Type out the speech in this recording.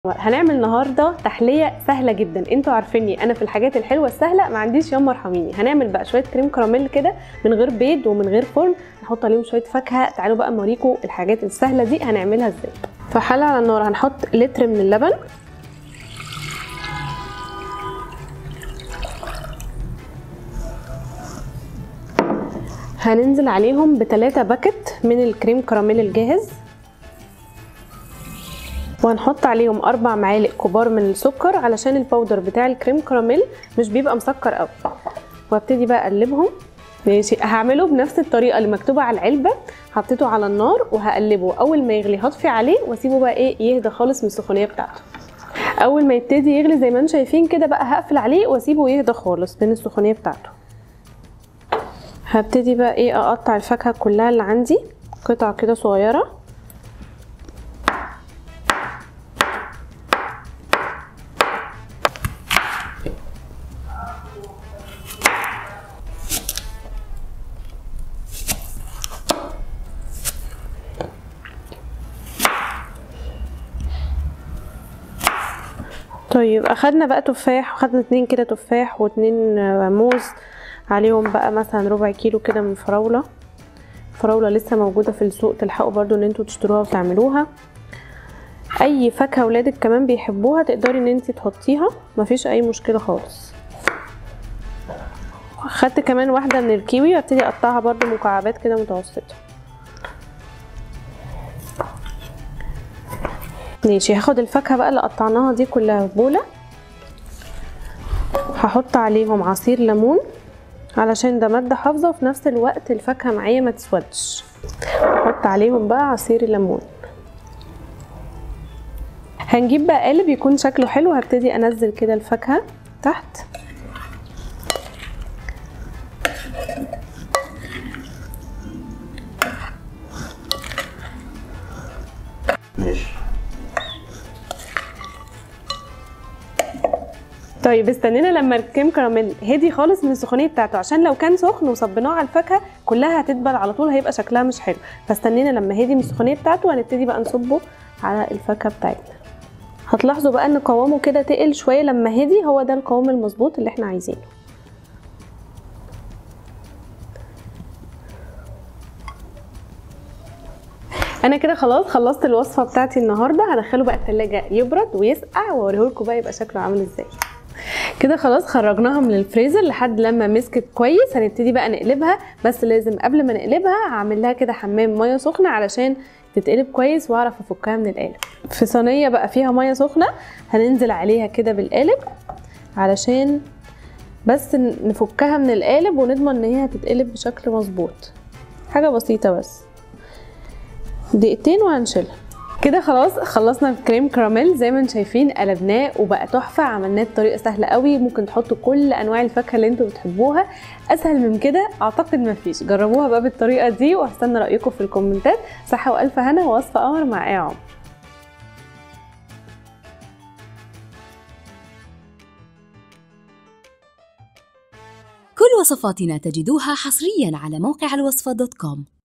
هنعمل النهارده تحليه سهله جدا انتوا عارفيني انا في الحاجات الحلوه السهله ما عنديش ياما ارحميني هنعمل بقى شويه كريم كراميل كده من غير بيض ومن غير فرن نحط عليهم شويه فاكهه تعالوا بقى اوريكم الحاجات السهله دي هنعملها ازاي في حله على النار هنحط لتر من اللبن هننزل عليهم بتلاتة باكت من الكريم كراميل الجاهز وهنحط عليهم اربع معالق كبار من السكر علشان الباودر بتاع الكريم كراميل مش بيبقى مسكر قوي وابتدي بقى اقلبهم ماشي هعمله بنفس الطريقه اللي مكتوبه على العلبه حطيته على النار وهقلبه اول ما يغلي هطفي عليه واسيبه بقى ايه يهدى خالص من السخونيه بتاعته اول ما يبتدي يغلي زي ما انتم شايفين كده بقى هقفل عليه واسيبه يهدى خالص من السخونيه بتاعته هبتدي بقى ايه اقطع الفاكهه كلها اللي عندي قطع كده صغيره طيب اخدنا بقى تفاح واخدنا اتنين كده تفاح واتنين موز عليهم بقى مثلا ربع كيلو كده من فراوله فراوله لسه موجوده في السوق تلحقوا برضو ان انتوا تشتروها وتعملوها اي فاكهه ولادك كمان بيحبوها تقدري ان انت تحطيها مفيش اي مشكله خالص خدت كمان واحده من الكيوي وابتدي اقطعها برضو مكعبات كده متوسطه ماشي هاخد الفاكهه بقى اللي قطعناها دي كلها في بوله هحط عليهم عصير ليمون علشان ده ماده حافظه وفي نفس الوقت الفاكهه معايا ما تسودش هحط عليهم بقى عصير الليمون هنجيب بقى قالب يكون شكله حلو هبتدي انزل كده الفاكهه تحت ماشي طيب استنينا لما الكريم كراميل هدي خالص من السخونيه بتاعته عشان لو كان سخن وصبيناه على الفاكهه كلها هتدبل على طول هيبقى شكلها مش حلو فاستنينا لما هدي من السخونيه بتاعته هنبتدي بقى نصبه على الفاكهه بتاعتنا هتلاحظوا بقى ان قوامه كده تقل شويه لما هدي هو ده القوام المظبوط اللي احنا عايزينه انا كده خلاص خلصت الوصفه بتاعتي النهارده هدخله بقى التلاجة يبرد ويسقع واوريهولكم بقى يبقى شكله عامل ازاي كده خلاص خرجناها من الفريزر لحد لما مسكت كويس هنبتدي بقى نقلبها بس لازم قبل ما نقلبها هعمل لها كده حمام ميه سخنه علشان تتقلب كويس واعرف افكها من القالب في صينيه بقى فيها ميه سخنه هننزل عليها كده بالقالب علشان بس نفكها من القالب ونضمن ان هي هتتقلب بشكل مظبوط حاجه بسيطه بس دقيقتين وهنشيلها كده خلاص خلصنا الكريم كراميل زي ما انتم شايفين قلبناه وبقى تحفه عملناه بطريقه سهله قوي ممكن تحطوا كل انواع الفاكهه اللي انتم بتحبوها اسهل من كده اعتقد مفيش جربوها بقى بالطريقه دي وهستنى رايكم في الكومنتات صحه والف هنا ووصفه قمر مع ايه عمر كل وصفاتنا تجدوها حصريا على موقع الوصفة دوت كوم